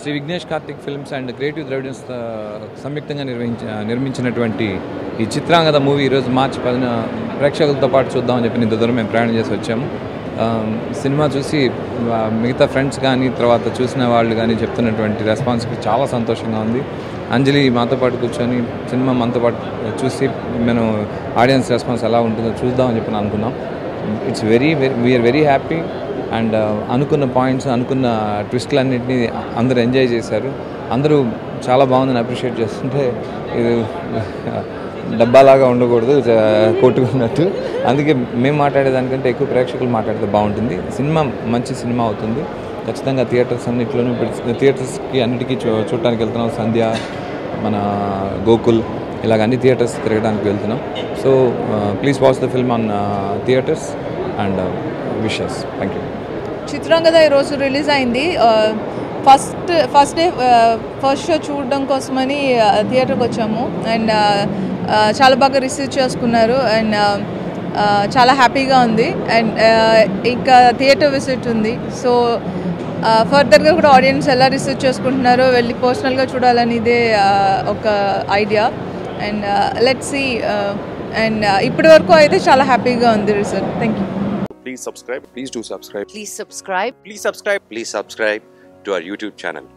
Shri Vignesh Karthik films and creative Dravidans ఆ, సంయుక్తంగా నిర్వహించ నిర్మించినటువంటి ఈ చిత్రాంగద మూవీ ఈరోజు మార్చి పదిన ప్రేక్షకులతో పాటు చూద్దామని చెప్పి ఇంత దూరం మేము ప్రయాణం చేసి వచ్చాము ఆ, సినిమా చూసి ఆ, మిగతా ఫ్రెండ్స్ కానీ తర్వాత చూసిన వాళ్ళు కానీ చెప్తున్నటువంటి రెస్పాన్స్కి చాలా సంతోషంగా ఉంది అంజలి మాతో పాటు కూర్చొని సినిమా మనతో పాటు చూసి మనం ఆడియన్స్ రెస్పాన్స్ ఎలా ఉంటుందో చూద్దామని చెప్పి అనుకున్నాం it's very very we are very happy and అనుకున్న పాయింట్స్ అనుకున్న ట్విస్ట్లన్నింటినీ అందరూ ఎంజాయ్ చేశారు అందరూ చాలా బాగుందని అప్రిషియేట్ చేస్తుంటే ఇది డబ్బాలాగా ఉండకూడదు జ- కొట్టుకున్నట్టు అందుకే మేము మాట్లాడేదానికంటే ఎక్కువ ప్రేక్షకులు మాట్లాడితే బాగుంటుంది సినిమా మంచి సినిమా అవుతుంది ఖచ్చితంగా థియేటర్స్ అన్నింటిలోనూ ఇప్పుడు థియేటర్స్కి అన్నిటికీ చూ చూడటానికి వెళ్తున్నాం సంధ్య మన గోకుల్ ఇలాగ అన్ని థియేటర్స్ తిరగడానికి వెళ్తున్నాం so please watch the film on theatres and wishes thank you Chitrangada ఈరోజు రిలీజ్ అయింది first first day first show చూడడం కోసమని థియేటర్కి వచ్చాము అండ్ చాలా బాగా రిసీవ్ చేసుకున్నారు అండ్ చాలా హ్యాపీగా ఉంది అండ్ ఇంకా థియేటర్ విజిట్ ఉంది సో ఫర్దర్గా కూడా ఆడియన్స్ ఎలా రిసీవ్ చేసుకుంటున్నారో వెళ్ళి పర్సనల్గా చూడాలని ఇదే ఒక idea and let see and ఇప్పటి వరకు అయితే చాలా హ్యాపీగా ఉంది result thank you Please subscribe. Please do subscribe. Please subscribe. Please subscribe. Please subscribe to our YouTube channel.